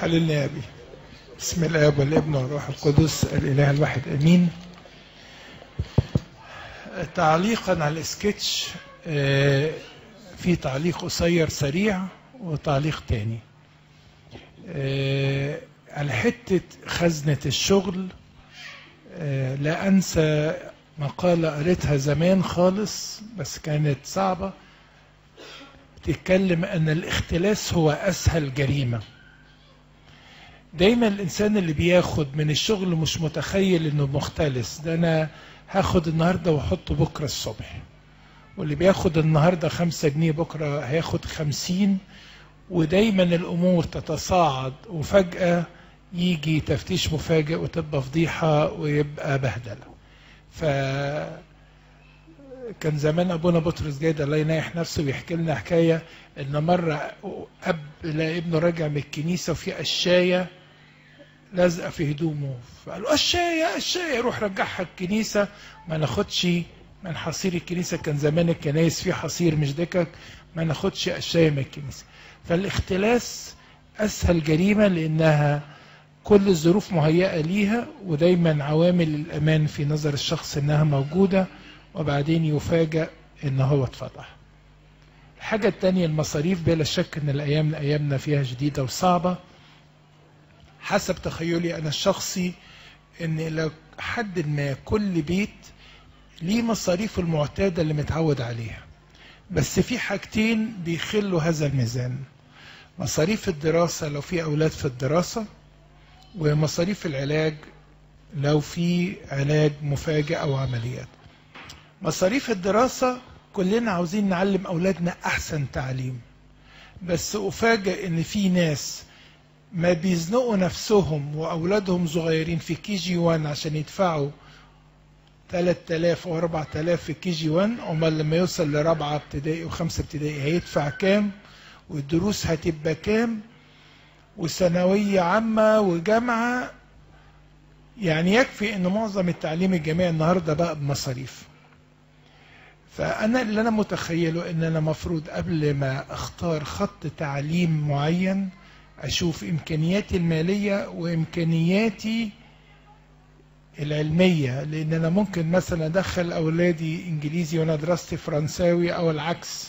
حللنا يا أبي بسم الآب والابن والروح القدس الإله الواحد أمين تعليقا على السكتش آه، في تعليق قصير سريع وتعليق تاني آه، على حتة خزنة الشغل آه، لا أنسى مقالة قريتها زمان خالص بس كانت صعبة بتتكلم أن الاختلاس هو أسهل جريمة دايما الإنسان اللي بياخد من الشغل مش متخيل إنه مختلس ده أنا هاخد النهاردة وأحطه بكرة الصبح واللي بياخد النهاردة خمسة جنيه بكرة هياخد خمسين ودايما الأمور تتصاعد وفجأة يجي تفتيش مفاجئ وتبقى فضيحة ويبقى بهدلة ف كان زمان ابونا بطرس جاي الله ينايح نفسه بيحكي لنا حكايه ان مره اب لقى ابنه راجع من الكنيسه وفي قشايه لازقه في هدومه فقال له قشايه قشايه روح رجعها الكنيسه ما ناخدش من حصير الكنيسه كان زمان الكنايس فيه حصير مش دكك ما ناخدش قشايه من الكنيسه فالاختلاس اسهل جريمه لانها كل الظروف مهيئه ليها ودايما عوامل الامان في نظر الشخص انها موجوده وبعدين يفاجأ ان هو اتفضح الحاجة التانية المصاريف بلا شك ان الايام من ايامنا فيها جديدة وصعبة حسب تخيلي انا الشخصي ان لو حد ما كل بيت ليه مصاريفه المعتادة اللي متعود عليها بس في حاجتين بيخلوا هذا الميزان مصاريف الدراسة لو في أولاد في الدراسة ومصاريف العلاج لو في علاج مفاجئ أو عمليات مصاريف الدراسة كلنا عاوزين نعلم أولادنا أحسن تعليم بس أفاجئ إن في ناس ما بيزنقوا نفسهم وأولادهم صغيرين في كي جي 1 عشان يدفعوا 3000 أو 4000 في كي جي 1 أمال لما يوصل لرابعة ابتدائي وخمسة ابتدائي هيدفع كام والدروس هتبقى كام وثانوية عامة وجامعة يعني يكفي ان معظم التعليم الجامعي النهارده بقى بمصاريف فانا اللي انا متخيله ان انا مفروض قبل ما اختار خط تعليم معين اشوف امكانياتي الماليه وامكانياتي العلميه لان انا ممكن مثلا ادخل اولادي انجليزي وانا دراستي فرنساوي او العكس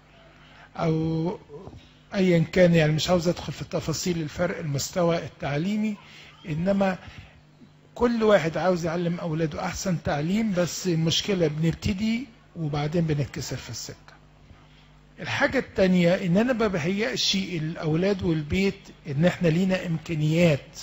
او ايا كان يعني مش عاوز ادخل في تفاصيل الفرق المستوى التعليمي انما كل واحد عاوز يعلم اولاده احسن تعليم بس المشكله بنبتدي وبعدين بنتكسر في السكه الحاجة التانية ان انا ما بهيئش الاولاد والبيت ان احنا لينا امكانيات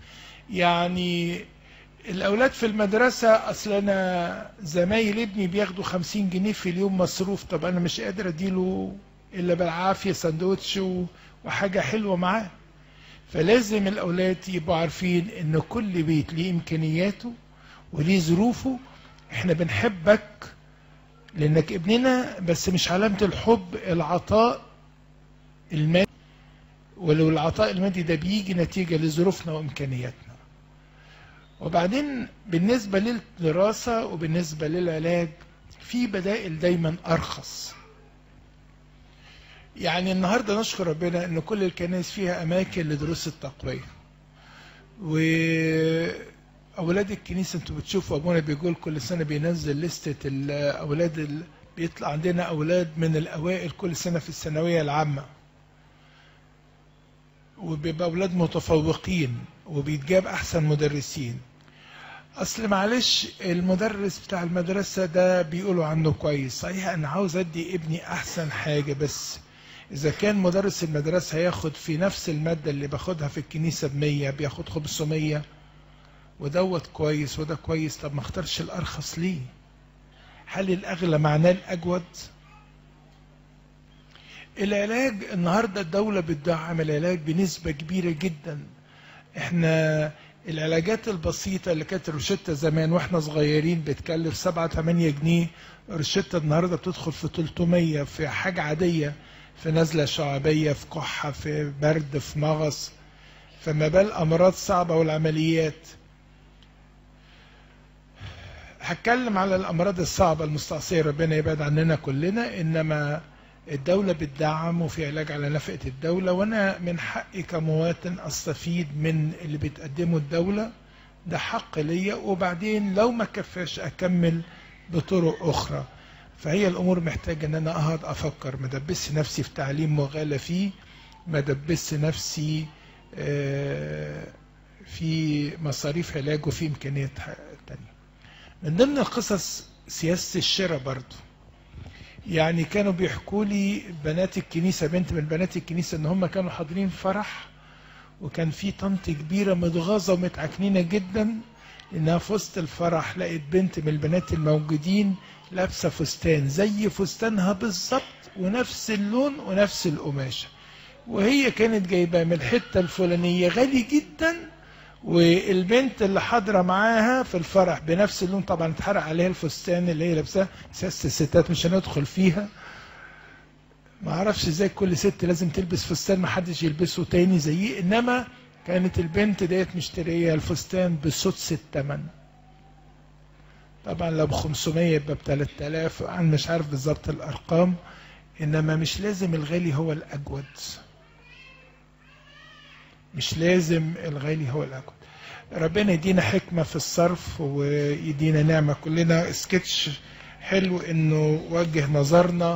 يعني الاولاد في المدرسة اصل انا زمايل ابني بياخدوا خمسين جنيه في اليوم مصروف طب انا مش قادر اديله الا بالعافية سندوتش وحاجة حلوة معاه فلازم الاولاد يبقوا عارفين ان كل بيت ليه امكانياته وليه ظروفه احنا بنحبك لانك ابننا بس مش علامة الحب العطاء المادي ولو العطاء المادي ده بيجي نتيجة لظروفنا وامكانياتنا وبعدين بالنسبة للدراسة وبالنسبة للعلاج في بدائل دايما ارخص يعني النهاردة نشكر ربنا ان كل الكنائس فيها اماكن لدروس التقوية واولاد الكنيسة انتوا بتشوفوا ابونا بيقول كل سنة بينزل لستة الاولاد ال... بيطلع عندنا اولاد من الاوائل كل سنة في الثانوية العامة وبيبقى اولاد متفوقين وبيتجاب احسن مدرسين اصل معلش المدرس بتاع المدرسة ده بيقولوا عنه كويس صحيح انا عاوز ادي ابني احسن حاجة بس إذا كان مدرس المدرسة هياخد في نفس المادة اللي باخدها في الكنيسة بمية بياخد خمسمية ودوت كويس وده كويس طب ما اختارش الأرخص ليه؟ هل الأغلى معناه الأجود؟ العلاج النهاردة الدولة بتدعم العلاج بنسبة كبيرة جدا احنا العلاجات البسيطة اللي كانت روشتة زمان واحنا صغيرين بتكلف 7 8 جنيه روشتة النهاردة بتدخل في 300 في حاجة عادية في نزلة شعبية في كحة في برد في مغص فما بال أمراض صعبة والعمليات هتكلم على الأمراض الصعبة المستعصية ربنا يبعد عننا كلنا إنما الدولة بتدعم وفي علاج على نفقة الدولة وأنا من حقي كمواطن أستفيد من اللي بتقدمه الدولة ده حق ليا وبعدين لو ما كفاش أكمل بطرق أخرى فهي الأمور محتاجة إن أنا أقعد أفكر ما دبس نفسي في تعليم مغالى فيه ما دبس نفسي آه، في مصاريف علاج وفي إمكانيات تانية من ضمن القصص سياسة الشراء برضو يعني كانوا بيحكوا لي بنات الكنيسة بنت من بنات الكنيسة ان هم كانوا حاضرين فرح وكان في طنط كبيرة متغاظة ومتعكنينة جدا انها في وسط الفرح لقيت بنت من البنات الموجودين لابسة فستان زي فستانها بالظبط ونفس اللون ونفس القماشة وهي كانت جايباه من الحتة الفلانية غالي جدا والبنت اللي حاضره معاها في الفرح بنفس اللون طبعا اتحرق عليها الفستان اللي هي لابساه سياسه الستات مش هندخل فيها ما اعرفش ازاي كل ست لازم تلبس فستان ما حدش يلبسه تاني زيه انما كانت البنت ديت مشتريه الفستان بسدس الثمن طبعا لو ب 500 يبقى ب 3000 انا مش عارف بالظبط الارقام انما مش لازم الغالي هو الاجود مش لازم الغالي هو الاجود ربنا يدينا حكمة في الصرف ويدينا نعمة كلنا سكتش حلو انه وجه نظرنا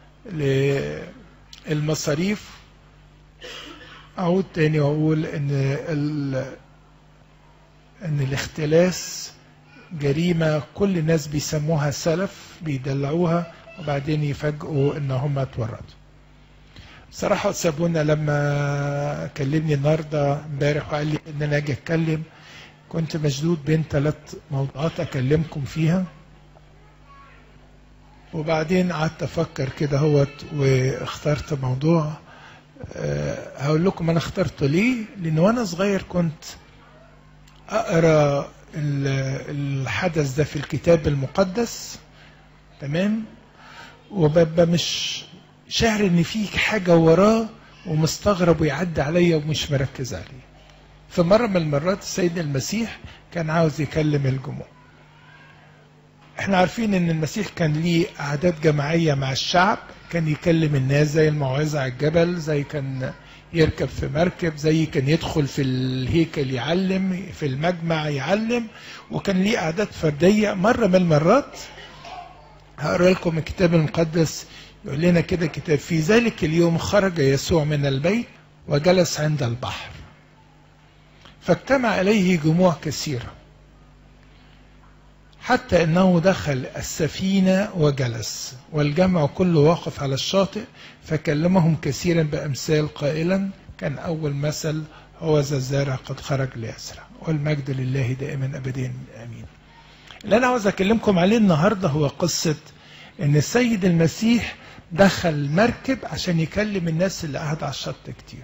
للمصاريف اعود تاني واقول ان ال... ان الاختلاس جريمة كل الناس بيسموها سلف بيدلعوها وبعدين يفاجئوا ان هم اتورطوا صراحة سابونا لما كلمني النهاردة امبارح وقال لي ان انا اجي اتكلم كنت مشدود بين ثلاث موضوعات اكلمكم فيها وبعدين قعدت افكر كده هوت واخترت موضوع أه هقول لكم انا اخترته ليه لان وانا صغير كنت اقرا الحدث ده في الكتاب المقدس تمام وببقى مش شاعر ان في حاجه وراه ومستغرب ويعدي عليا ومش مركز عليه في مرة من المرات السيد المسيح كان عاوز يكلم الجموع احنا عارفين ان المسيح كان ليه اعداد جماعية مع الشعب كان يكلم الناس زي الموعظة على الجبل زي كان يركب في مركب زي كان يدخل في الهيكل يعلم في المجمع يعلم وكان ليه اعداد فردية مرة من المرات هقرا لكم الكتاب المقدس يقول لنا كده كتاب في ذلك اليوم خرج يسوع من البيت وجلس عند البحر فاجتمع إليه جموع كثيرة حتى أنه دخل السفينة وجلس والجمع كله واقف على الشاطئ فكلمهم كثيرا بأمثال قائلا كان أول مثل هو ذا الزارع قد خرج ليزرع والمجد لله دائما أبدا آمين اللي أنا عاوز أكلمكم عليه النهاردة هو قصة أن السيد المسيح دخل مركب عشان يكلم الناس اللي قاعدة على الشط كتير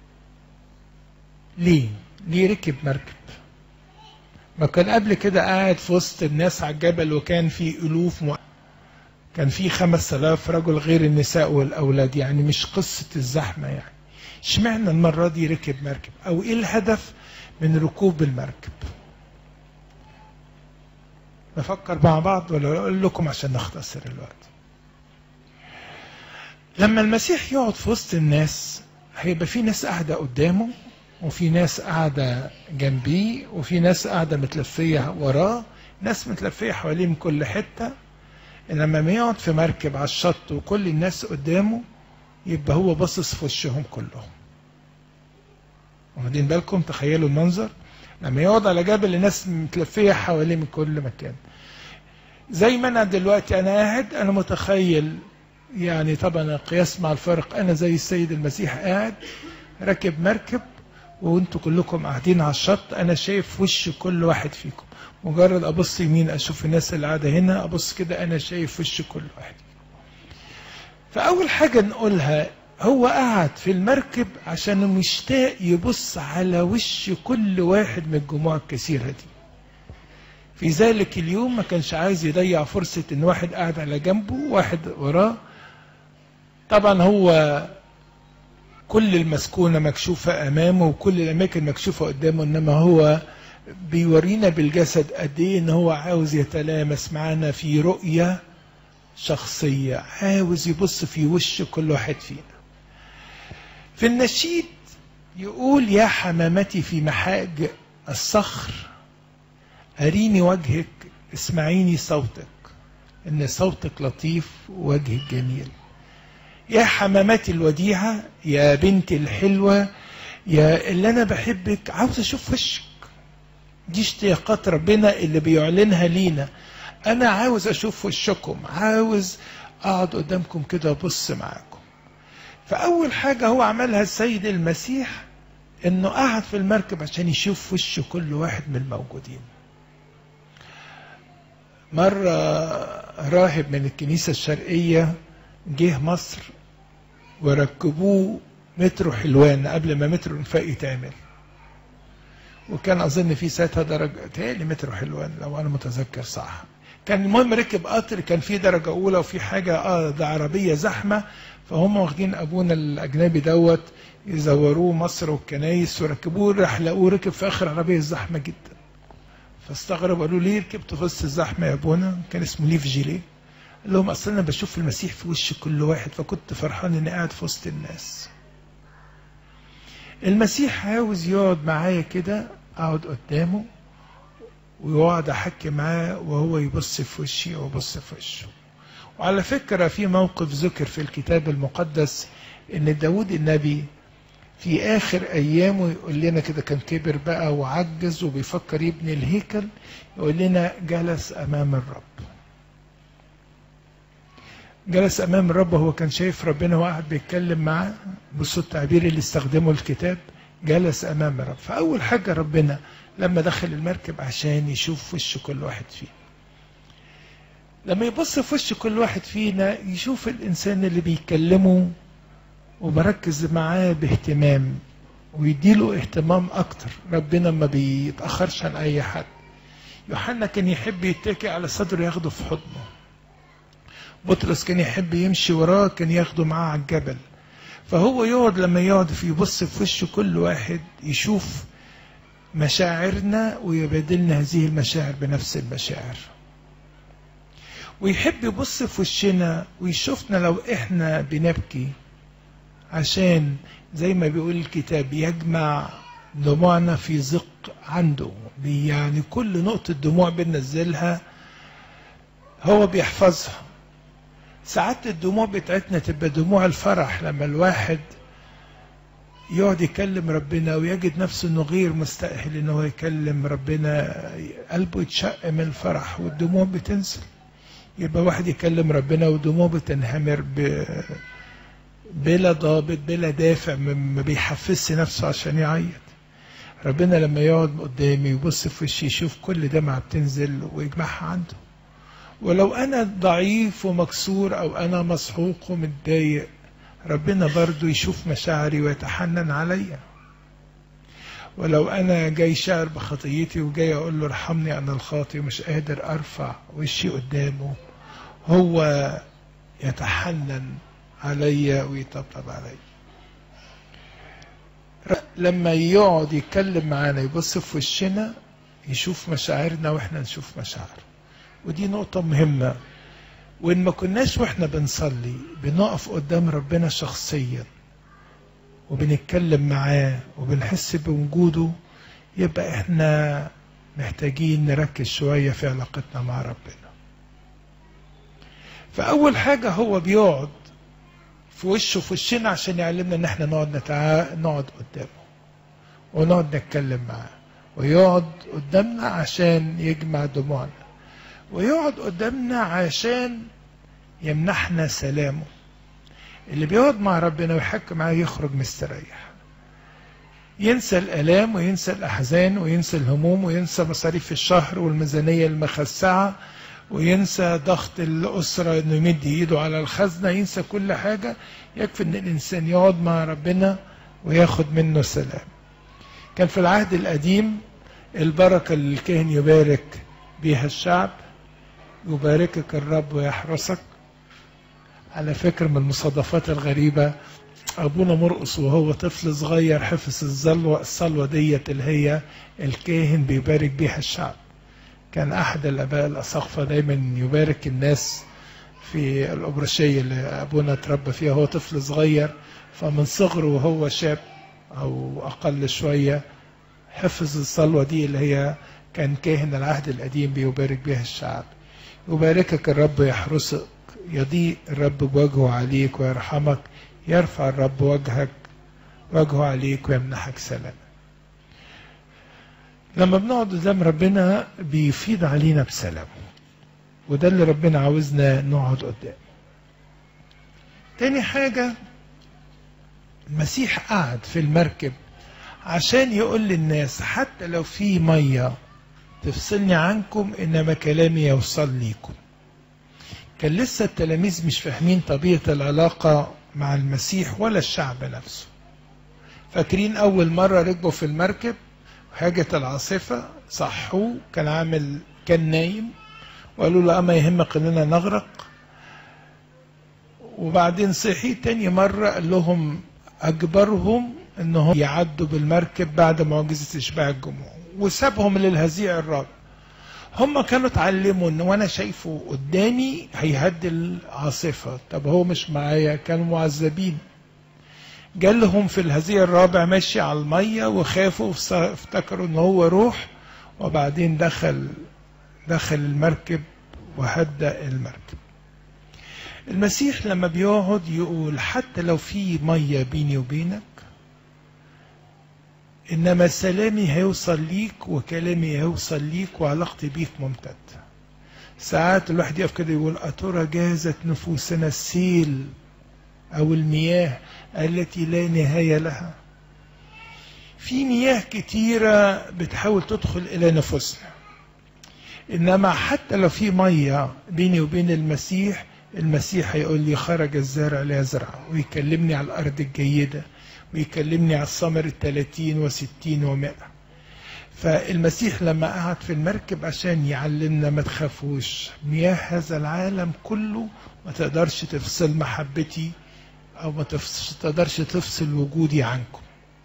ليه؟ ليه ركب مركب ما كان قبل كده قاعد في وسط الناس على الجبل وكان في ألوف م... كان في خمس آلاف رجل غير النساء والأولاد يعني مش قصة الزحمة يعني اشمعنى المرة دي ركب مركب أو إيه الهدف من ركوب المركب نفكر مع بعض ولا أقول لكم عشان نختصر الوقت لما المسيح يقعد في وسط الناس هيبقى في ناس قاعدة قدامه وفي ناس قاعدة جنبيه وفي ناس قاعدة متلفية وراه ناس متلفية حواليه من كل حتة لما يقعد في مركب على الشط وكل الناس قدامه يبقى هو باصص في وشهم كلهم واخدين بالكم تخيلوا المنظر لما يقعد على جبل الناس متلفية حواليه من كل مكان زي ما انا دلوقتي انا قاعد انا متخيل يعني طبعا القياس مع الفرق انا زي السيد المسيح قاعد راكب مركب وانتوا كلكم قاعدين على الشط انا شايف وش كل واحد فيكم مجرد ابص يمين اشوف الناس اللي قاعده هنا ابص كده انا شايف وش كل واحد فاول حاجه نقولها هو قعد في المركب عشان مشتاق يبص على وش كل واحد من الجموع الكثيره دي في ذلك اليوم ما كانش عايز يضيع فرصه ان واحد قاعد على جنبه واحد وراه طبعا هو كل المسكونة مكشوفة أمامه وكل الأماكن مكشوفة قدامه إنما هو بيورينا بالجسد قد إيه إن هو عاوز يتلامس معانا في رؤية شخصية عاوز يبص في وش كل واحد فينا في النشيد يقول يا حمامتي في محاج الصخر أريني وجهك اسمعيني صوتك إن صوتك لطيف ووجهك جميل يا حمامتي الوديعة يا بنتي الحلوة يا اللي أنا بحبك عاوز أشوف وشك دي اشتياقات ربنا اللي بيعلنها لينا أنا عاوز أشوف وشكم عاوز أقعد قدامكم كده أبص معاكم فأول حاجة هو عملها السيد المسيح إنه قعد في المركب عشان يشوف وش كل واحد من الموجودين مرة راهب من الكنيسة الشرقية جه مصر وركبوه مترو حلوان قبل ما مترو انفاق يتعمل وكان اظن في ساعتها درجه تهيألي مترو حلوان لو انا متذكر صح كان المهم ركب قطر كان في درجه اولى وفي حاجه اه ده عربيه زحمه فهم واخدين ابونا الاجنبي دوت يزوروه مصر والكنايس وركبوه راح لقوه ركب في اخر عربيه زحمه جدا فاستغربوا قالوا ليه ركبت في وسط الزحمه يا ابونا كان اسمه ليف جيليه قال لهم اصل انا بشوف المسيح في وش كل واحد فكنت فرحان اني قاعد في وسط الناس المسيح عاوز يقعد معايا كده اقعد قدامه ويقعد احكي معاه وهو يبص في وشي وابص في وشه وعلى فكره في موقف ذكر في الكتاب المقدس ان داود النبي في اخر ايامه يقول لنا كده كان كبر بقى وعجز وبيفكر يبني الهيكل يقول لنا جلس امام الرب جلس امام الرب وهو كان شايف ربنا وقاعد بيتكلم معاه بصوا التعبير اللي استخدمه الكتاب جلس امام الرب فاول حاجه ربنا لما دخل المركب عشان يشوف وش كل واحد فينا لما يبص في وش كل واحد فينا يشوف الانسان اللي بيكلمه وبركز معاه باهتمام ويديله اهتمام اكتر ربنا ما بيتاخرش عن اي حد يوحنا كان يحب يتكي على صدره ياخده في حضنه بطرس كان يحب يمشي وراه كان ياخده معاه على الجبل فهو يقعد لما يقعد في يبص في وش كل واحد يشوف مشاعرنا ويبادلنا هذه المشاعر بنفس المشاعر ويحب يبص في وشنا ويشوفنا لو احنا بنبكي عشان زي ما بيقول الكتاب يجمع دموعنا في زق عنده يعني كل نقطة دموع بننزلها هو بيحفظها ساعات الدموع بتاعتنا تبقى دموع الفرح لما الواحد يقعد يكلم ربنا ويجد نفسه انه غير مستأهل انه يكلم ربنا قلبه يتشق من الفرح والدموع بتنزل يبقى واحد يكلم ربنا ودموعه بتنهمر ب... بلا ضابط بلا دافع ما بيحفزش نفسه عشان يعيط ربنا لما يقعد قدامي يبص في وشي يشوف كل دمعة بتنزل ويجمعها عنده ولو أنا ضعيف ومكسور أو أنا مسحوق ومتضايق ربنا برضو يشوف مشاعري ويتحنن عليا ولو أنا جاي شاعر بخطيتي وجاي أقول له ارحمني أنا الخاطي ومش قادر أرفع وشي قدامه هو يتحنن عليا ويطبطب عليا لما يقعد يتكلم معانا يبص في وشنا يشوف مشاعرنا واحنا نشوف مشاعره ودي نقطة مهمة وإن ما كناش وإحنا بنصلي بنقف قدام ربنا شخصيا وبنتكلم معاه وبنحس بوجوده يبقى إحنا محتاجين نركز شوية في علاقتنا مع ربنا فأول حاجة هو بيقعد في وشه في وشنا عشان يعلمنا إن إحنا نقعد نتع... نقعد قدامه ونقعد نتكلم معاه ويقعد قدامنا عشان يجمع دموعنا ويقعد قدامنا عشان يمنحنا سلامه اللي بيقعد مع ربنا ويحكي معاه يخرج مستريح ينسى الآلام وينسى الأحزان وينسى الهموم وينسى مصاريف الشهر والميزانية المخسعة وينسى ضغط الأسرة إنه يمد إيده على الخزنة ينسى كل حاجة يكفي إن الإنسان يقعد مع ربنا وياخد منه سلام كان في العهد القديم البركة اللي الكاهن يبارك بيها الشعب يباركك الرب ويحرسك على فكرة من المصادفات الغريبة أبونا مرقص وهو طفل صغير حفظ الصلوة الصلوة ديت اللي هي الكاهن بيبارك بيها الشعب كان أحد الآباء الأساقفة دايما يبارك الناس في الأبرشية اللي أبونا اتربى فيها هو طفل صغير فمن صغره وهو شاب أو أقل شوية حفظ الصلوة دي اللي هي كان كاهن العهد القديم بيبارك بها الشعب يباركك الرب يحرسك يضيء الرب بوجهه عليك ويرحمك يرفع الرب وجهك وجهه عليك ويمنحك سلام لما بنقعد قدام ربنا بيفيض علينا بسلامه وده اللي ربنا عاوزنا نقعد قدامه تاني حاجة المسيح قعد في المركب عشان يقول للناس حتى لو في مية تفصلني عنكم إنما كلامي يوصل ليكم كان لسه التلاميذ مش فاهمين طبيعة العلاقة مع المسيح ولا الشعب نفسه فاكرين أول مرة ركبوا في المركب حاجة العاصفة صحوه كان عامل كان نايم وقالوا له أما يهمك إننا نغرق وبعدين صحي تاني مرة قال لهم أجبرهم إنهم يعدوا بالمركب بعد معجزة إشباع الجموع وسابهم للهزيع الرابع هم كانوا اتعلموا ان وانا شايفه قدامي هيهدي العاصفة طب هو مش معايا كانوا معذبين جالهم في الهزيع الرابع ماشي على المية وخافوا افتكروا ان هو روح وبعدين دخل دخل المركب وهدى المركب المسيح لما بيقعد يقول حتى لو في مية بيني وبينك إنما سلامي هيوصل ليك وكلامي هيوصل ليك وعلاقتي بيك ممتدة ساعات الواحد يقف كده يقول أترى جازت نفوسنا السيل أو المياه التي لا نهاية لها في مياه كتيرة بتحاول تدخل إلى نفوسنا إنما حتى لو في مية بيني وبين المسيح المسيح هيقول لي خرج الزارع ليزرع ويكلمني على الأرض الجيدة ويكلمني على الثمر الثلاثين وستين ومائة فالمسيح لما قعد في المركب عشان يعلمنا ما تخافوش مياه هذا العالم كله ما تقدرش تفصل محبتي أو ما تقدرش تفصل وجودي عنكم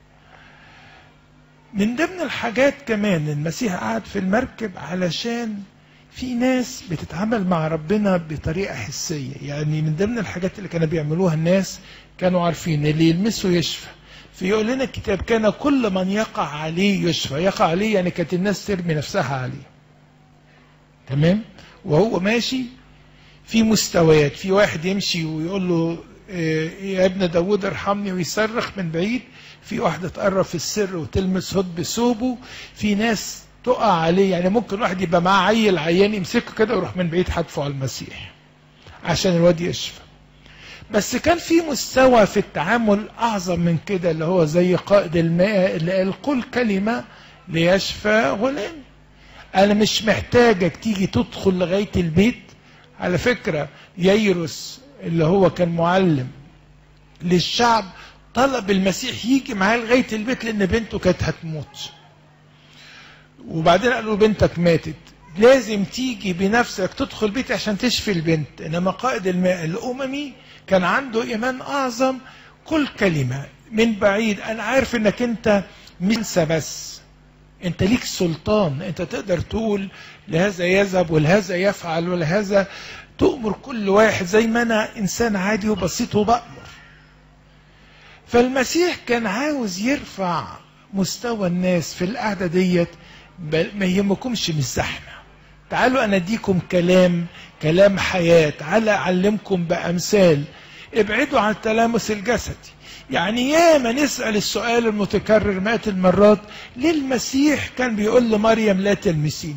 من ضمن الحاجات كمان المسيح قعد في المركب علشان في ناس بتتعامل مع ربنا بطريقة حسية يعني من ضمن الحاجات اللي كانوا بيعملوها الناس كانوا عارفين اللي يلمسه يشفى فيقول لنا الكتاب كان كل من يقع عليه يشفى يقع عليه يعني كانت الناس ترمي نفسها عليه تمام وهو ماشي في مستويات في واحد يمشي ويقول له يا ابن داود ارحمني ويصرخ من بعيد في واحدة تقرب في السر وتلمس هد بثوبه في ناس تقع عليه يعني ممكن واحد يبقى معاه عيل عيان يمسكه كده ويروح من بعيد حدفه على المسيح عشان الواد يشفى بس كان في مستوى في التعامل اعظم من كده اللي هو زي قائد الماء اللي قال قل كلمه ليشفى غلام انا مش محتاجك تيجي تدخل لغايه البيت على فكره ييروس اللي هو كان معلم للشعب طلب المسيح يجي معاه لغايه البيت لان بنته كانت هتموت وبعدين قالوا بنتك ماتت لازم تيجي بنفسك تدخل بيتي عشان تشفي البنت انما قائد الماء الاممي كان عنده ايمان اعظم كل كلمه من بعيد انا عارف انك انت منسى بس انت ليك سلطان انت تقدر تقول لهذا يذهب ولهذا يفعل ولهذا تؤمر كل واحد زي ما انا انسان عادي وبسيط وبأمر فالمسيح كان عاوز يرفع مستوى الناس في القعده ديت ما يهمكمش من الزحمه تعالوا انا اديكم كلام كلام حياه تعالى اعلمكم بامثال ابعدوا عن التلامس الجسدي يعني ياما نسال السؤال المتكرر مئات المرات ليه المسيح كان بيقول لمريم لا تلمسيني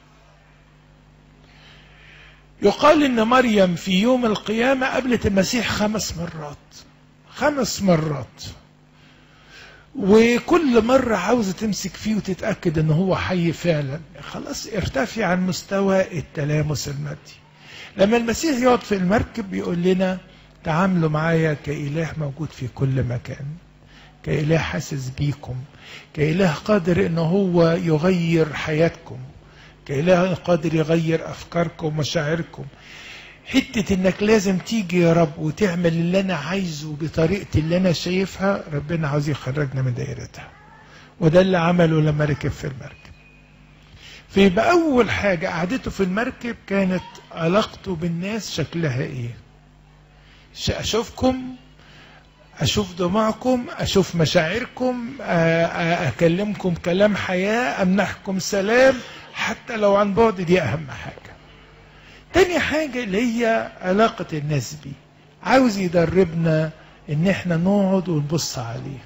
يقال ان مريم في يوم القيامه قابلت المسيح خمس مرات خمس مرات وكل مرة عاوزة تمسك فيه وتتأكد ان هو حي فعلا خلاص ارتفع عن مستوى التلامس المادي لما المسيح يقعد في المركب بيقول لنا تعاملوا معايا كإله موجود في كل مكان كإله حاسس بيكم كإله قادر ان هو يغير حياتكم كإله قادر يغير أفكاركم ومشاعركم حتة انك لازم تيجي يا رب وتعمل اللي انا عايزه بطريقتي اللي انا شايفها ربنا عاوز يخرجنا من دايرتها وده اللي عمله لما ركب في المركب فيبقى أول حاجة قعدته في المركب كانت علاقته بالناس شكلها إيه ش- أشوفكم أشوف دموعكم أشوف مشاعركم آ- آ- أكلمكم كلام حياة أمنحكم سلام حتى لو عن بعد دي أهم حاجة تاني حاجة اللي هي علاقة الناس بيه عاوز يدربنا إن إحنا نقعد ونبص عليه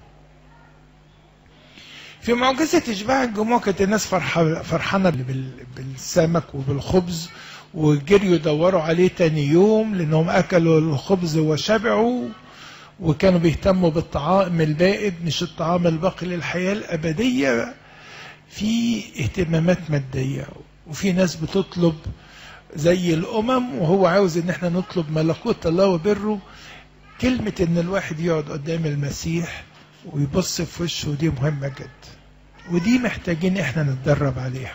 في معجزة إشباع الجموع كانت الناس فرحة فرحانة بال- بالسمك وبالخبز وجريوا يدوروا عليه تاني يوم لأنهم أكلوا الخبز وشبعوا وكانوا بيهتموا بالطعام البائد مش الطعام الباقي للحياة الأبدية في اهتمامات مادية وفي ناس بتطلب زي الأمم وهو عاوز إن احنا نطلب ملكوت الله وبره كلمة إن الواحد يقعد قدام المسيح ويبص في وشه دي مهمة جدا ودي محتاجين احنا نتدرب عليها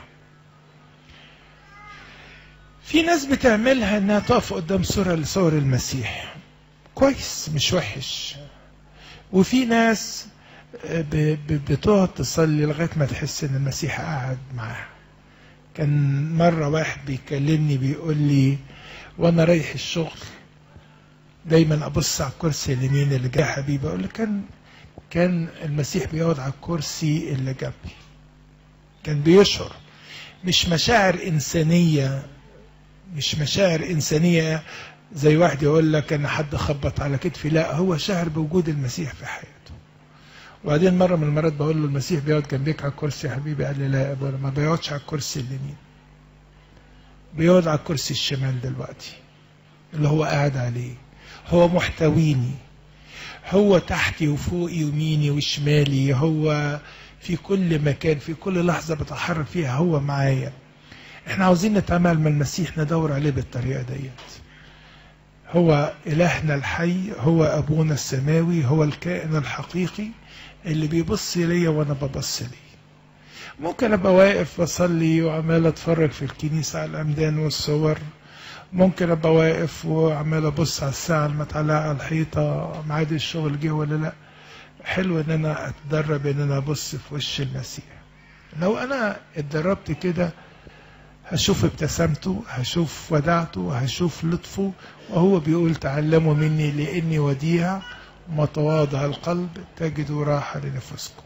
في ناس بتعملها انها تقف قدام صورة لصور المسيح كويس مش وحش وفي ناس ب- ب- بتقعد تصلي لغاية ما تحس ان المسيح قاعد معاها كان مرة واحد بيكلمني بيقول لي وانا رايح الشغل دايما ابص على الكرسي اليمين اللي جه حبيبي اقول له كان كان المسيح بيقعد على الكرسي اللي جنبي كان بيشعر مش مشاعر إنسانية مش مشاعر إنسانية زي واحد يقول لك أنا حد خبط على كتفي لا هو شعر بوجود المسيح في حياته وبعدين مرة من المرات بقول له المسيح بيقعد جنبك على الكرسي يا حبيبي قال لي لا يا ابونا ما بيقعدش على الكرسي اليمين بيقعد على الكرسي الشمال دلوقتي اللي هو قاعد عليه هو محتويني هو تحتي وفوقي يميني وشمالي هو في كل مكان في كل لحظة بتحرك فيها هو معايا احنا عاوزين نتعامل مع المسيح ندور عليه بالطريقة ديت هو إلهنا الحي هو أبونا السماوي هو الكائن الحقيقي اللي بيبص ليا وأنا ببص ليه ممكن أبقى واقف بصلي وعمال أتفرج في الكنيسة على الأمدان والصور ممكن ابقى واقف وعمال ابص على الساعه المتعلقه على الحيطه ميعاد الشغل جه ولا لا حلو ان انا اتدرب ان انا ابص في وش المسيح لو انا اتدربت كده هشوف ابتسامته هشوف ودعته هشوف لطفه وهو بيقول تعلموا مني لاني وديع ومتواضع القلب تجدوا راحه لنفسكم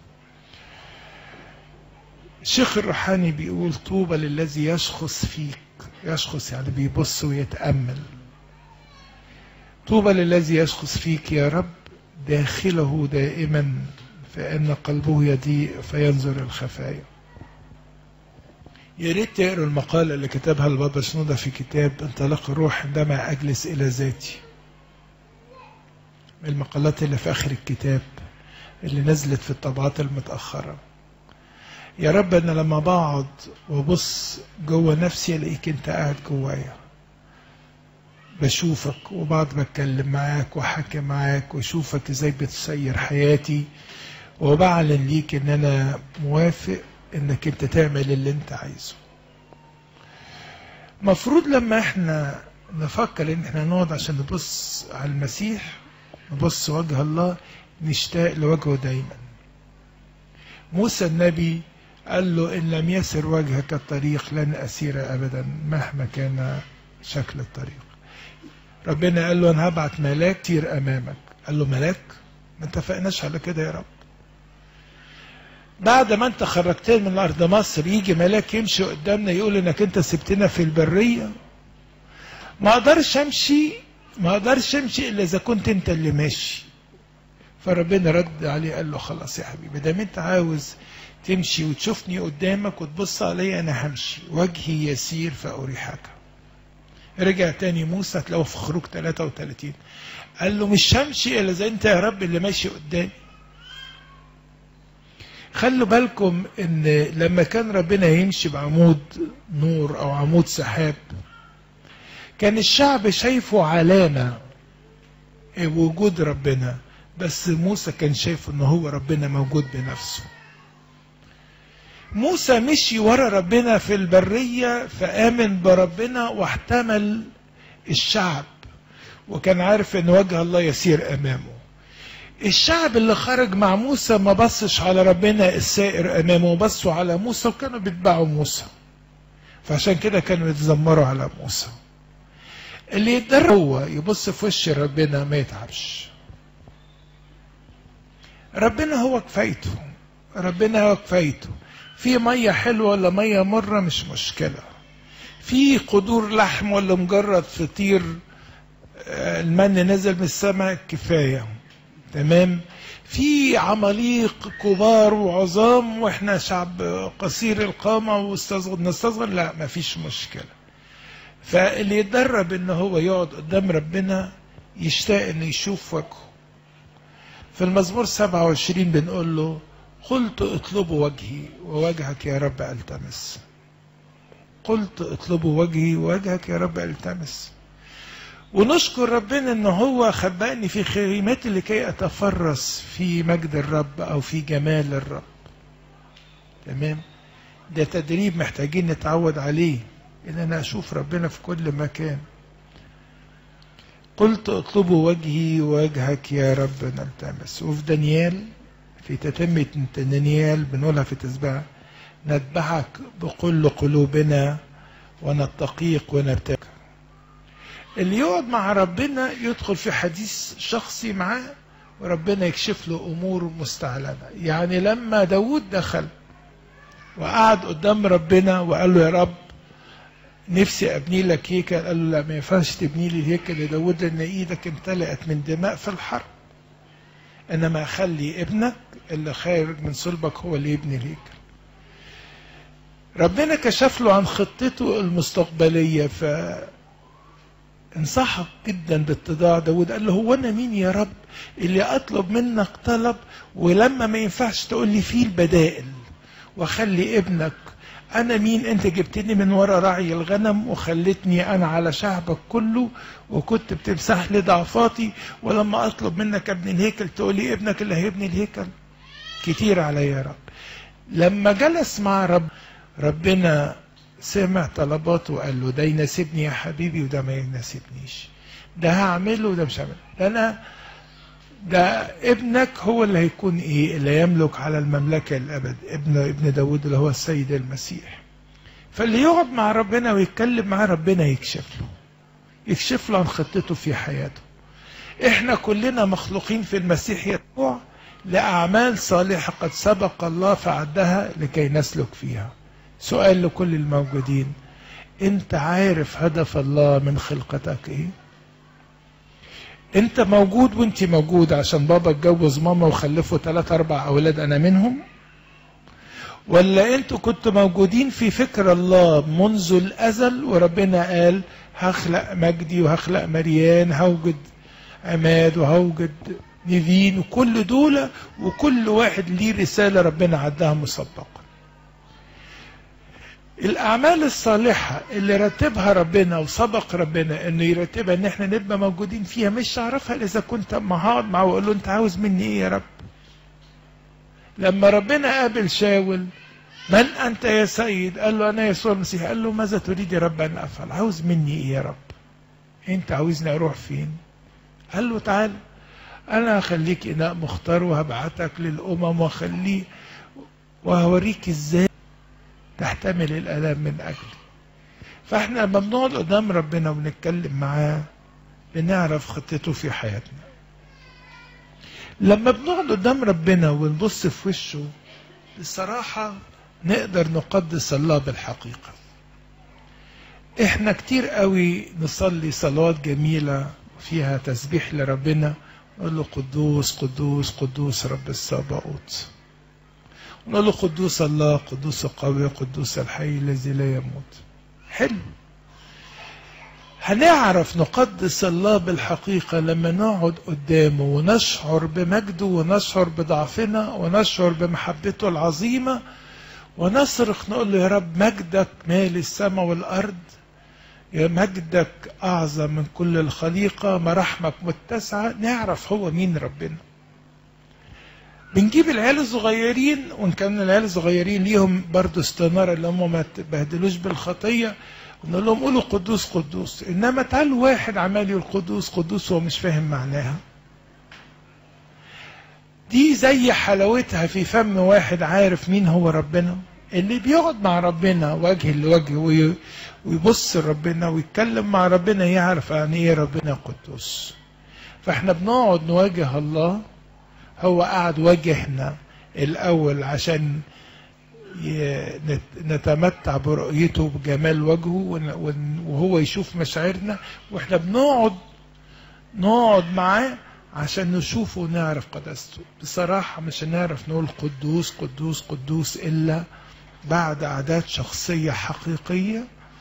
الشيخ الروحاني بيقول طوبى للذي يشخص فيك يشخص يعني بيبص ويتأمل طوبى للذي يشخص فيك يا رب داخله دائما فإن قلبه يضيء فينظر الخفايا يا ريت تقروا المقالة اللي كتبها البابا شنودة في كتاب انطلاق الروح عندما أجلس إلى ذاتي من المقالات اللي في آخر الكتاب اللي نزلت في الطبعات المتأخرة يا رب انا لما بقعد وابص جوه نفسي الاقيك انت قاعد جوايا بشوفك وبقعد بتكلم معاك واحكي معاك واشوفك ازاي بتسير حياتي وبعلن ليك ان انا موافق انك انت تعمل اللي انت عايزه مفروض لما احنا نفكر ان احنا نقعد عشان نبص على المسيح نبص وجه الله نشتاق لوجهه دايما موسى النبي قال له إن لم يسر وجهك الطريق لن أسير أبدا مهما كان شكل الطريق ربنا قال له أنا هبعت ملاك يسير أمامك قال له ملاك ما اتفقناش على كده يا رب بعد ما انت خرجتنا من ارض مصر يجي ملاك يمشي قدامنا يقول انك انت سبتنا في البريه ما اقدرش امشي ما اقدرش امشي الا اذا كنت انت اللي ماشي فربنا رد عليه قال له خلاص يا حبيبي دام انت عاوز تمشي وتشوفني قدامك وتبص عليا انا همشي وجهي يسير فاريحك رجع تاني موسى تلاقوه في خروج 33 قال له مش همشي الا اذا انت يا رب اللي ماشي قدامي خلوا بالكم ان لما كان ربنا يمشي بعمود نور او عمود سحاب كان الشعب شايفه علامة وجود ربنا بس موسى كان شايف ان هو ربنا موجود بنفسه موسى مشي ورا ربنا في البرية فآمن بربنا واحتمل الشعب وكان عارف ان وجه الله يسير امامه الشعب اللي خرج مع موسى ما بصش على ربنا السائر امامه بصوا على موسى وكانوا بيتبعوا موسى فعشان كده كانوا يتذمروا على موسى اللي يتدرب هو يبص في وش ربنا ما يتعبش ربنا هو كفايته ربنا هو كفايته في ميه حلوه ولا ميه مره مش مشكله في قدور لحم ولا مجرد فطير المن نزل من السماء كفايه تمام في عماليق كبار وعظام واحنا شعب قصير القامه ونستصغر لا ما فيش مشكله فاللي يتدرب ان هو يقعد قدام ربنا يشتاق انه يشوف وجهه في المزمور 27 بنقول له قلت اطلبوا وجهي ووجهك يا رب التمس قلت اطلبوا وجهي ووجهك يا رب التمس ونشكر ربنا ان هو خبأني في خيمات لكي اتفرس في مجد الرب او في جمال الرب تمام ده تدريب محتاجين نتعود عليه ان انا اشوف ربنا في كل مكان قلت اطلبوا وجهي ووجهك يا رب نلتمس وفي دانيال في تتمة دانيال بنقولها في تسبيح نتبعك بكل قلوبنا ونتقيك ونبتك اللي يقعد مع ربنا يدخل في حديث شخصي معاه وربنا يكشف له امور مستعلنه يعني لما داود دخل وقعد قدام ربنا وقال له يا رب نفسي ابني لك هيكل قال له لا ما ينفعش تبني لي الهيكل لداود لان ايدك امتلأت من دماء في الحرب انما اخلي ابنك اللي خارج من صلبك هو اللي يبني الهيكل ربنا كشف له عن خطته المستقبليه ف انصحك جدا باتضاع داود قال له هو انا مين يا رب اللي اطلب منك طلب ولما ما ينفعش تقول لي فيه البدائل واخلي ابنك انا مين انت جبتني من ورا رعي الغنم وخلتني انا على شعبك كله وكنت بتمسح لي ضعفاتي ولما اطلب منك ابن الهيكل تقول لي ابنك اللي هيبني الهيكل كتير عليا يا رب لما جلس مع رب ربنا سمع طلباته وقال له ده يناسبني يا حبيبي وده ما يناسبنيش ده هعمله وده مش هعمله ده انا ده ابنك هو اللي هيكون ايه اللي يملك على المملكة الابد ابن ابن داود اللي هو السيد المسيح فاللي يقعد مع ربنا ويتكلم مع ربنا يكشف له يكشف له عن خطته في حياته احنا كلنا مخلوقين في المسيح يسوع لأعمال صالحة قد سبق الله فعدها لكي نسلك فيها سؤال لكل الموجودين انت عارف هدف الله من خلقتك ايه انت موجود وانت موجود عشان بابا اتجوز ماما وخلفوا ثلاثة اربع اولاد انا منهم ولا انتوا كنتوا موجودين في فكر الله منذ الازل وربنا قال هخلق مجدي وهخلق مريان هوجد عماد وهوجد نيفين وكل دول وكل واحد ليه رسالة ربنا عدها مسبقا الأعمال الصالحة اللي رتبها ربنا وسبق ربنا إنه يرتبها إن إحنا نبقى موجودين فيها مش هعرفها إذا كنت أما هقعد معاه وأقول له أنت عاوز مني إيه يا رب؟ لما ربنا قابل شاول من أنت يا سيد؟ قال له أنا يسوع المسيح، قال له ماذا تريد يا رب أن أفعل؟ عاوز مني إيه يا رب؟ أنت عاوزني أروح فين؟ قال له تعال أنا هخليك إناء مختار وهبعتك للأمم وأخليه وهوريك إزاي تحتمل الآلام من أجلي فإحنا لما بنقعد قدام ربنا ونتكلم معاه بنعرف خطته في حياتنا لما بنقعد قدام ربنا ونبص في وشه بصراحة نقدر نقدس الله بالحقيقة احنا كتير قوي نصلي صلوات جميلة فيها تسبيح لربنا نقول له قدوس قدوس قدوس رب السباوت نقول له قدوس الله قدوس القوي قدوس الحي الذي لا يموت حلو هنعرف نقدس الله بالحقيقة لما نقعد قدامه ونشعر بمجده ونشعر بضعفنا ونشعر بمحبته العظيمة ونصرخ نقول له يا رب مجدك مال السماء والأرض يا مجدك أعظم من كل الخليقة مراحمك متسعة نعرف هو مين ربنا بنجيب العيال الصغيرين وان كان العيال الصغيرين ليهم برضه استنارة اللي هم ما تبهدلوش بالخطية ونقول لهم قولوا قدوس قدوس انما تعال واحد عمال يقول قدوس قدوس وهو مش فاهم معناها دي زي حلاوتها في فم واحد عارف مين هو ربنا اللي بيقعد مع ربنا وجه لوجه وي- ويبص لربنا ويتكلم مع ربنا يعرف يعني ايه ربنا قدوس فاحنا بنقعد نواجه الله هو قاعد واجهنا الاول عشان ي- نت- نتمتع برؤيته بجمال وجهه ون- ون- وهو يشوف مشاعرنا واحنا بنقعد نقعد معاه عشان نشوفه ونعرف قداسته بصراحة مش هنعرف نقول قدوس قدوس قدوس إلا بعد عادات شخصية حقيقية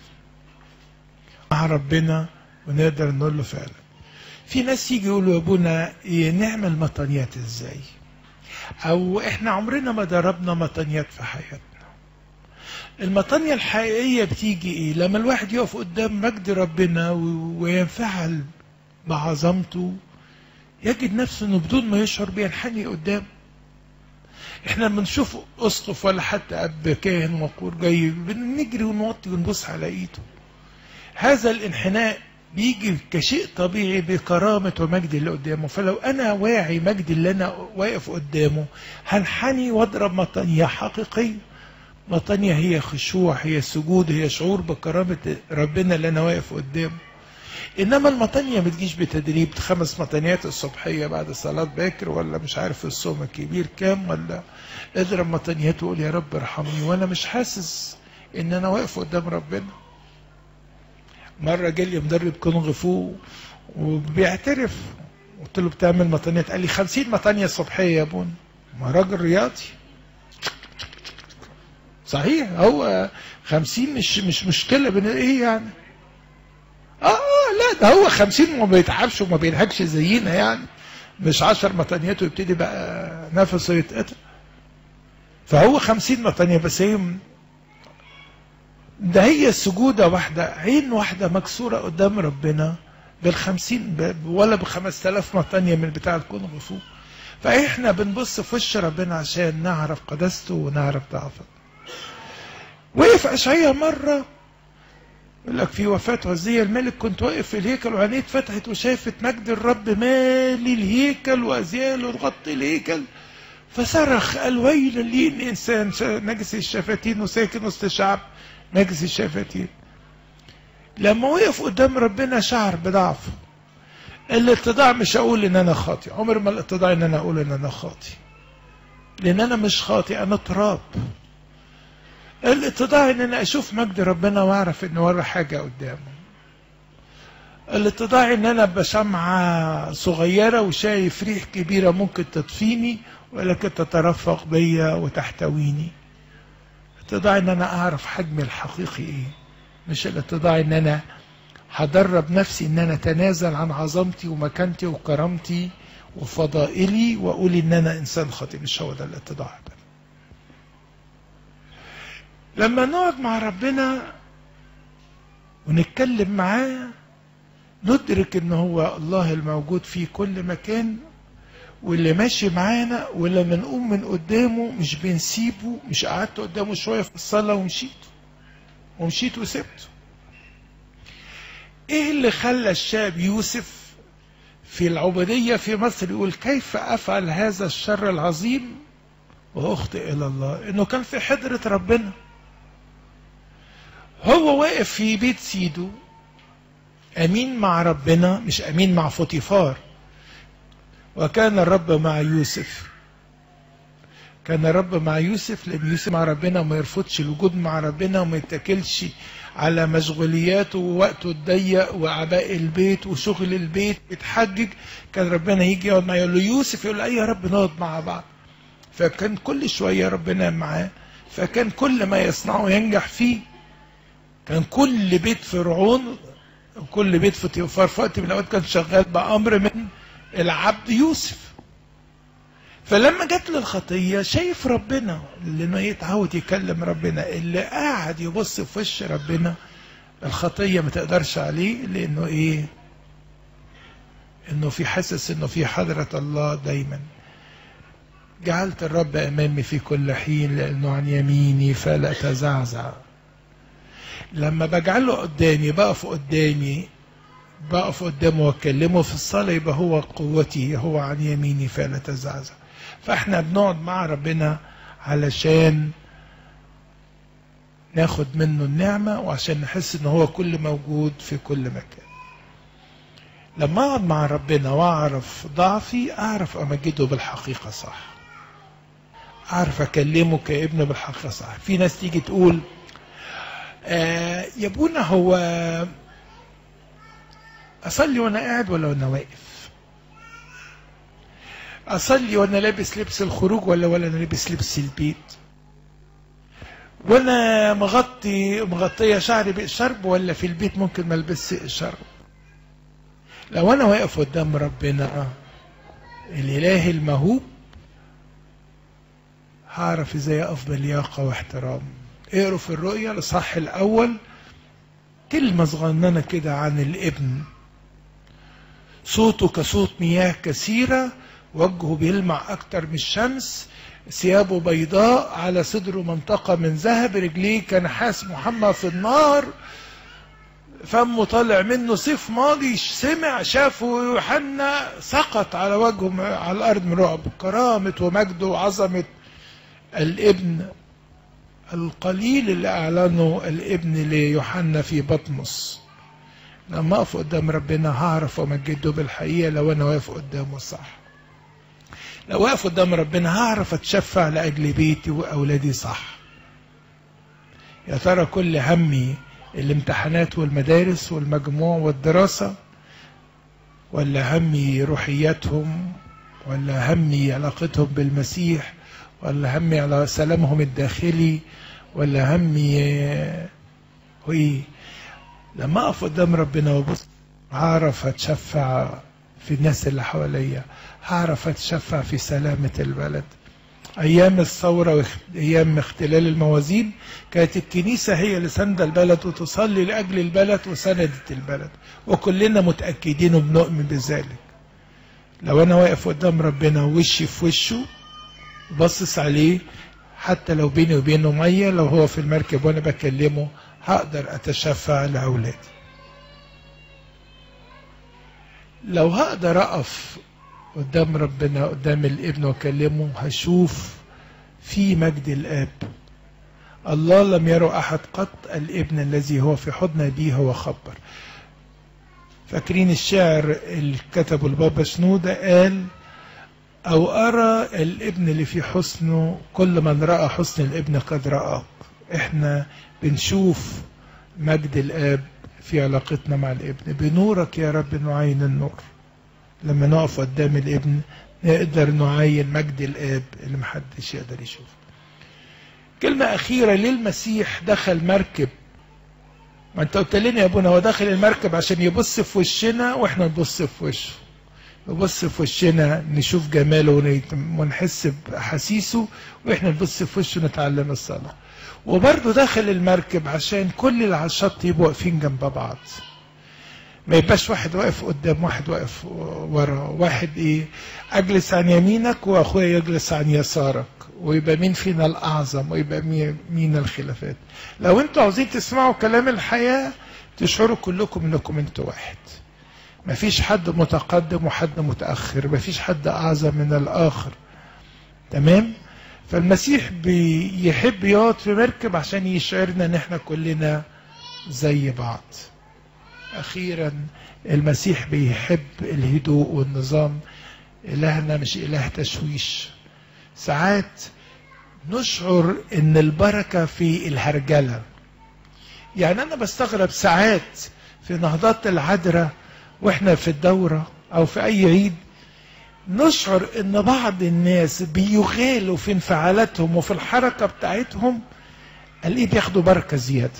مع ربنا ونقدر نقول له فعلا في ناس يجي يقولوا يا ابونا إيه نعمل مطنيات ازاي او احنا عمرنا ما ضربنا مطنيات في حياتنا المطانية الحقيقية بتيجي ايه لما الواحد يقف قدام مجد ربنا و- وينفعل بعظمته يجد نفسه انه بدون ما يشعر بينحني قدام احنا بنشوف اسقف ولا حتى اب كاهن وقور جاي بنجري ونوطي ونبص على ايده هذا الانحناء بيجي كشيء طبيعي بكرامة ومجد اللي قدامه فلو أنا واعي مجد اللي أنا واقف قدامه هنحني واضرب مطانية حقيقية مطانية هي خشوع هي سجود هي شعور بكرامة ربنا اللي أنا واقف قدامه إنما المطانية ما تجيش بتدريب خمس مطانيات الصبحية بعد صلاة باكر ولا مش عارف الصوم الكبير كام ولا اضرب مطانيات وقول يا رب ارحمني وأنا مش حاسس إن أنا واقف قدام ربنا مرة جالي مدرب كونغ فو وبيعترف قلت له بتعمل مطانيات قال لي 50 مطانية صبحية يا بون ما راجل رياضي صحيح هو 50 مش مش مشكلة بين ايه يعني اه لا ده هو 50 وما بيتعبش وما بينهكش زينا يعني مش 10 مطانيات ويبتدي بقى نفسه يتقطع فهو 50 مطانية بس هي ده هي سجودة واحدة عين واحدة مكسورة قدام ربنا بالخمسين ب- ولا بخمس تلاف مطانية من بتاع الكون فوق فإحنا بنبص في وش ربنا عشان نعرف قداسته ونعرف ضعفه وقف أشعية مرة يقول لك في وفاة عزية الملك كنت واقف في الهيكل وعينيه اتفتحت وشافت مجد الرب مالي الهيكل وأزياله تغطي الهيكل فصرخ قال ويلا لي ان انسان شا- نجس الشفتين وساكن وسط شعب نجس الشفتين لما وقف قدام ربنا شعر بضعفه الاتضاع مش هقول ان انا خاطي عمر ما الاتضاع ان انا اقول ان انا خاطي لان انا مش خاطي انا تراب الاتضاع ان انا اشوف مجد ربنا واعرف ان ورا حاجه قدامه الاتضاع ان انا ابقى شمعة صغيرة وشايف ريح كبيرة ممكن تطفيني ولكن تترفق بيا وتحتويني الاتضاع ان انا اعرف حجمي الحقيقي ايه مش الاتضاع ان انا هدرب نفسي ان انا اتنازل عن عظمتي ومكانتي وكرامتي وفضائلي واقول ان انا انسان خاطئ مش هو ده الاتضاع ده لما نقعد مع ربنا ونتكلم معاه ندرك ان هو الله الموجود في كل مكان واللي ماشي معانا ولما نقوم من قدامه مش بنسيبه مش قعدت قدامه شويه في الصلاه ومشيت ومشيت وسبته ايه اللي خلى الشاب يوسف في العبوديه في مصر يقول كيف افعل هذا الشر العظيم واخطئ الى الله انه كان في حضره ربنا هو واقف في بيت سيده امين مع ربنا مش امين مع فوتيفار وكان الرب مع يوسف كان الرب مع يوسف لان يوسف مع ربنا وما يرفضش الوجود مع ربنا وما يتكلش على مشغولياته ووقته الضيق وعباء البيت وشغل البيت بيتحجج كان ربنا يجي يقعد معاه يقول له يوسف يقول له اي يا رب نقعد مع بعض فكان كل شويه ربنا معاه فكان كل ما يصنعه ينجح فيه كان كل بيت فرعون وكل بيت فوتيفار في وقت من الاوقات كان شغال بامر من العبد يوسف فلما جت له الخطيه شايف ربنا لانه يتعود يكلم ربنا اللي قاعد يبص في وش ربنا الخطيه ما تقدرش عليه لانه ايه انه في حاسس انه في حضره الله دايما جعلت الرب امامي في كل حين لانه عن يميني فلا تزعزع لما بجعله قدامي بقف قدامي بقف قدامه واكلمه في الصلاه يبقى هو قوتي هو عن يميني فلا تزعزع فاحنا بنقعد مع ربنا علشان ناخد منه النعمة وعشان نحس ان هو كل موجود في كل مكان لما اقعد مع ربنا واعرف ضعفي اعرف امجده بالحقيقة صح اعرف اكلمه كابن بالحقيقة صح في ناس تيجي تقول آه يا ابونا هو اصلي وانا قاعد ولا وانا واقف اصلي وانا لابس لبس الخروج ولا ولا انا لابس لبس البيت وانا مغطي مغطيه شعري بالشرب ولا في البيت ممكن ما البسش الشرب لو انا واقف قدام ربنا الاله المهوب هعرف ازاي اقف بلياقه واحترام اقروا في الرؤيا الاصحاح الاول كلمه صغننه كده عن الابن صوته كصوت مياه كثيره وجهه بيلمع اكتر من الشمس ثيابه بيضاء على صدره منطقة من ذهب رجليه كنحاس محمى في النار فمه طالع منه سيف ماضي سمع شافه يوحنا سقط على وجهه على الأرض من رعب كرامة ومجد وعظمة الابن القليل اللي أعلنه الابن ليوحنا في بطمس لما أقف قدام ربنا هعرف أمجده بالحقيقة لو أنا واقف قدامه صح لو واقف قدام ربنا هعرف اتشفع لاجل بيتي واولادي صح يا ترى كل همي الامتحانات والمدارس والمجموع والدراسة ولا همي روحياتهم ولا همي علاقتهم بالمسيح ولا همي على سلامهم الداخلي ولا همي هو ايه لما اقف قدام ربنا وابص هعرف اتشفع في الناس اللي حواليا هعرف اتشفع في سلامة البلد ايام الثورة وايام اختلال الموازين كانت الكنيسة هي اللي سند البلد وتصلي لاجل البلد وسندت البلد وكلنا متأكدين وبنؤمن بذلك لو انا واقف قدام ربنا وشي في وشه باصص عليه حتى لو بيني وبينه مية لو هو في المركب وانا بكلمه هقدر اتشفع لاولادي لو هقدر اقف قدام ربنا قدام الابن واكلمه هشوف في مجد الاب الله لم يرى احد قط الابن الذي هو في حضن ابيه هو خبر فاكرين الشعر اللي كتبه البابا شنودة قال او ارى الابن اللي في حسنه كل من راى حسن الابن قد راك احنا بنشوف مجد الاب في علاقتنا مع الابن بنورك يا رب نعين النور لما نقف قدام الابن نقدر نعين مجد الاب اللي محدش يقدر يشوفه كلمة أخيرة ليه المسيح دخل مركب ما انت قلت لنا يا ابونا هو داخل المركب عشان يبص في وشنا واحنا نبص في وشه يبص في وشنا نشوف جماله ونحس بأحاسيسه واحنا نبص في وشه نتعلم الصلاة وبرضه داخل المركب عشان كل اللي على الشط يبقوا واقفين جنب بعض ما يبقاش واحد واقف قدام واحد واقف ورا واحد ايه اجلس عن يمينك واخويا يجلس عن يسارك ويبقى مين فينا الاعظم ويبقى مين الخلافات لو انتوا عاوزين تسمعوا كلام الحياة تشعروا كلكم انكم انتوا واحد مفيش حد متقدم وحد متأخر مفيش حد اعظم من الاخر تمام فالمسيح بيحب يقعد في مركب عشان يشعرنا ان احنا كلنا زي بعض اخيرا المسيح بيحب الهدوء والنظام الهنا مش اله تشويش ساعات نشعر ان البركة في الهرجلة يعني انا بستغرب ساعات في نهضات العذراء واحنا في الدورة او في اي عيد نشعر ان بعض الناس بيغالوا في انفعالاتهم وفي الحركة بتاعتهم الاقيه بياخدوا بركة زيادة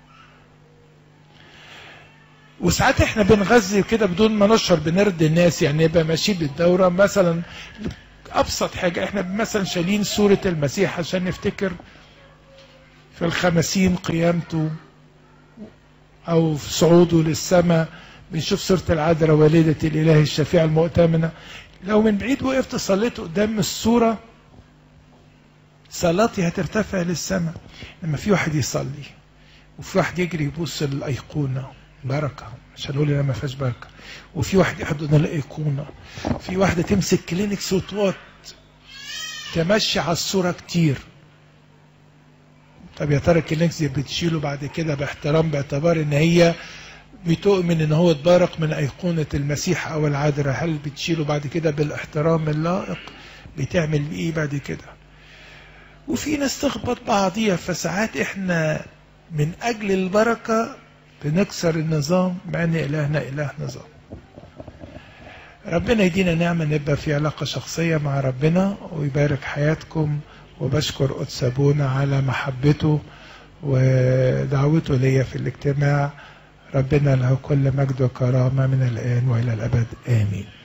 وساعات احنا بنغذي كده بدون ما نشعر بنرضي الناس يعني يبقى ماشيين بالدورة مثلا ابسط حاجة احنا مثلا شايلين صورة المسيح عشان نفتكر في الخمسين قيامته او في صعوده للسماء بنشوف صورة العذراء والدة الاله الشفيع المؤتمنة لو من بعيد وقفت صليت قدام الصورة صلاتي هترتفع للسماء لما في واحد يصلي وفي واحد يجري يبص للأيقونة بركة عشان نقول ما فيهاش بركة وفي واحد يحضن الأيقونة في واحدة تمسك كلينكس وتقعد تمشي على الصورة كتير طب يا ترى الكنيسة بتشيله بعد كده باحترام باعتبار ان هي بتؤمن ان هو اتبارك من ايقونة المسيح او العذراء هل بتشيله بعد كده بالاحترام اللائق بتعمل بايه بعد كده وفي ناس تخبط بعضيها فساعات احنا من اجل البركة بنكسر النظام مع ان الهنا اله نظام ربنا يدينا نعمة نبقى في علاقة شخصية مع ربنا ويبارك حياتكم وبشكر قدس أبونا على محبته ودعوته ليا في الاجتماع ربنا له كل مجد وكرامة من الآن وإلى الأبد آمين